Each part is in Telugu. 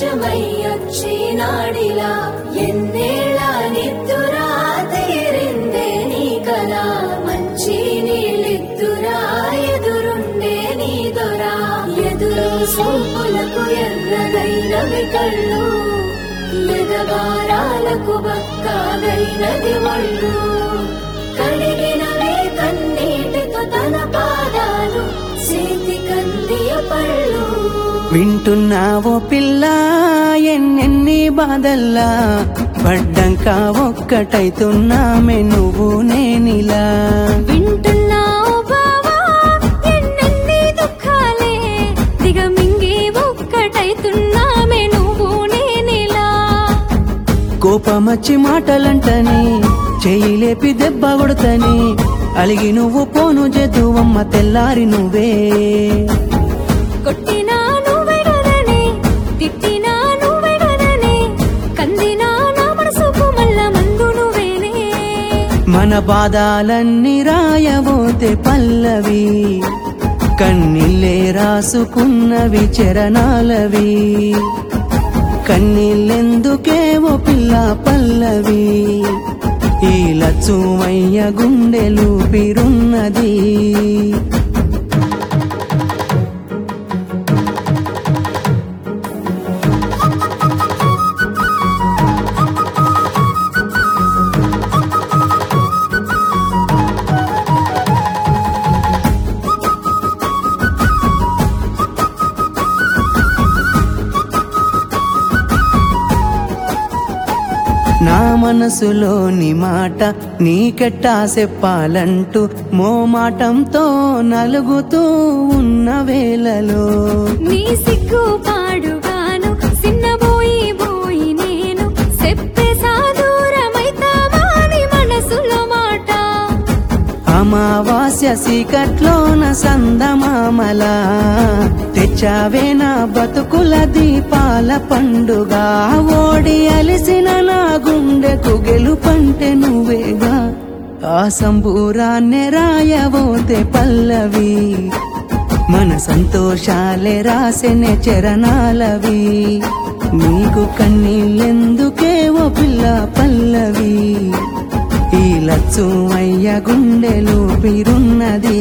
ప్రత్యక్షమయ్యొచ్చినాడిలా ఎన్నేళ్ళ నిద్దురా తీరిందే నీ కల మంచి నీళ్ళిద్దురా ఎదురుండే నీ దొరా ఎదురు సూపులకు ఎర్రగైనవి కళ్ళు ఎదగారాలకు బక్కాగైనది ఒళ్ళు కడిగినవే కన్నీటితో తన పాదాలు చేతి కందియ పళ్ళు వింటున్నావో పిల్ల ఎన్నెన్ని బాధల్లా పడ్డంక ఒక్కటైతున్నామే నువ్వు నేనిలా వింటున్నావు బావా ఎన్నెన్ని దుఃఖాలే దిగమింగి ఒక్కటైతున్నామే నువ్వు నేనిలా కోపమచ్చి మాటలంటని చెయ్యి లేపి దెబ్బ కొడతని అలిగి నువ్వు పోను జదువమ్మ తెల్లారి నువ్వే కొట్టినా నువ్వే కదనే తిట్టినా నువ్వే కదనే కందినా నా మనసుకు మల్ల మందు నువ్వేనే మన బాధాలన్నీ రాయబోతే పల్లవి కన్నీళ్ళే రాసుకున్నవి చరణాలవి కన్నీళ్ళెందుకే ఓ పిల్ల పల్లవి ఈ లచ్చుమయ్య గుండెలు పిరున్నది నా మనసులోని మాట నీకెట్టా చెప్పాలంటూ మోమాటంతో నలుగుతూ ఉన్న వేళలో నీ సిగ్గు పాడుగాను సిన్నబోయి బోయి నేను చెప్పేసా దూరమైతావాని మనసులో మాట అమావాస్య సీకట్లోన సందమామల తెచ్చావే నా బతుకుల దీపాల పండుగ ఓడి అలిసిన నా గుండెకు గెలుపంటే నువ్వేగా ఆ సంబూరాన్నే రాయబోతే పల్లవి మన సంతోషాలే రాసెనే చరణాలవి నీకు కన్నీళ్ళెందుకే ఓ పిల్ల పల్లవి ఈ లచ్చు అయ్య గుండెలు పిరున్నది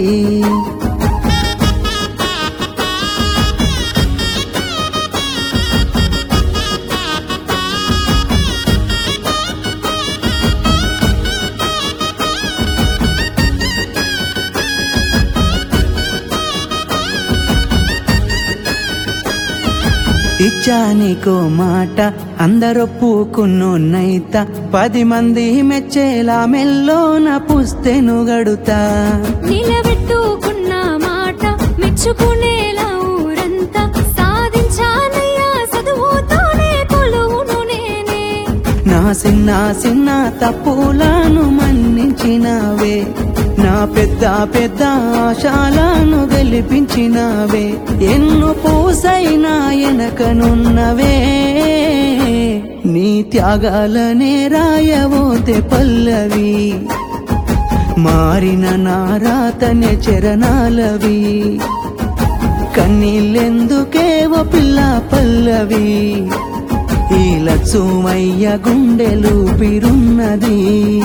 ఇచ్చానికో మాట అందరొప్పుకున్నోన్నైత పది మంది మెచ్చేలా మెల్లోన పుస్తెను గడుతా నిలబెట్టుకున్న మాట మెచ్చుకునేలా ఊరంతా సాధించానయ్యా చదువుతోనే కొలువును నేనే నా చిన్న చిన్న తప్పులను మన్నించినావే నా పెద్ద పెద్ద ఆశాలను గెలిపించినావే ఎన్ను పూసైనా ఎనకనున్నవే నీ త్యాగాలనే రాయబోతే పల్లవి మారిన నా రాతనే చరణాలవి కన్నీళ్ళెందుకే ఓ పిల్ల పల్లవి ఈ లచ్చుమయ్య గుండెలు పిరున్నది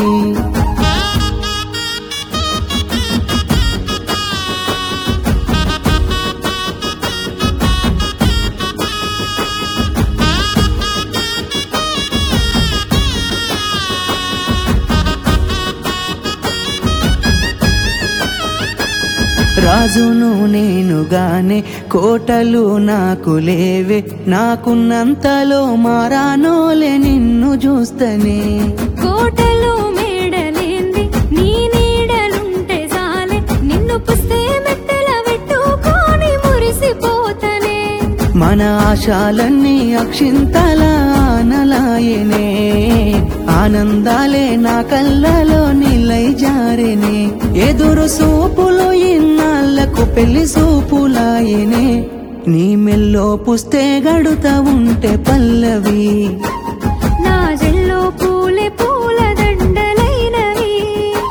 రాజును నేనుగానే కోటలు నాకు లేవే నాకున్నంతలో మారానోలే నిన్ను చూస్తనే కోటలు మేడలేంది నీ నీడలుంటే చాలే నిన్ను పుస్తే మెట్టెల పెట్టుకొని మురిసిపోతనే మన ఆశాలన్నీ అక్షింతల ఆనలాయనే ఆనందాలే నా కళ్ళలో నిలై జారెనే ఎదురు సూపులు ఇన్నాళ్లకు పెళ్లి సూపులాయనే నీ మెల్లో పుస్తే గడుతా ఉంటే పల్లవి నా జల్లో పూలే పూల దండలైనవి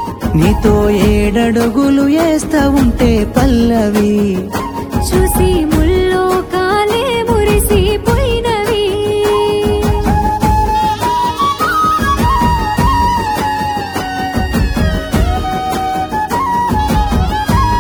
నీతో ఏడడుగులు వేస్తా ఉంటే పల్లవి చూసి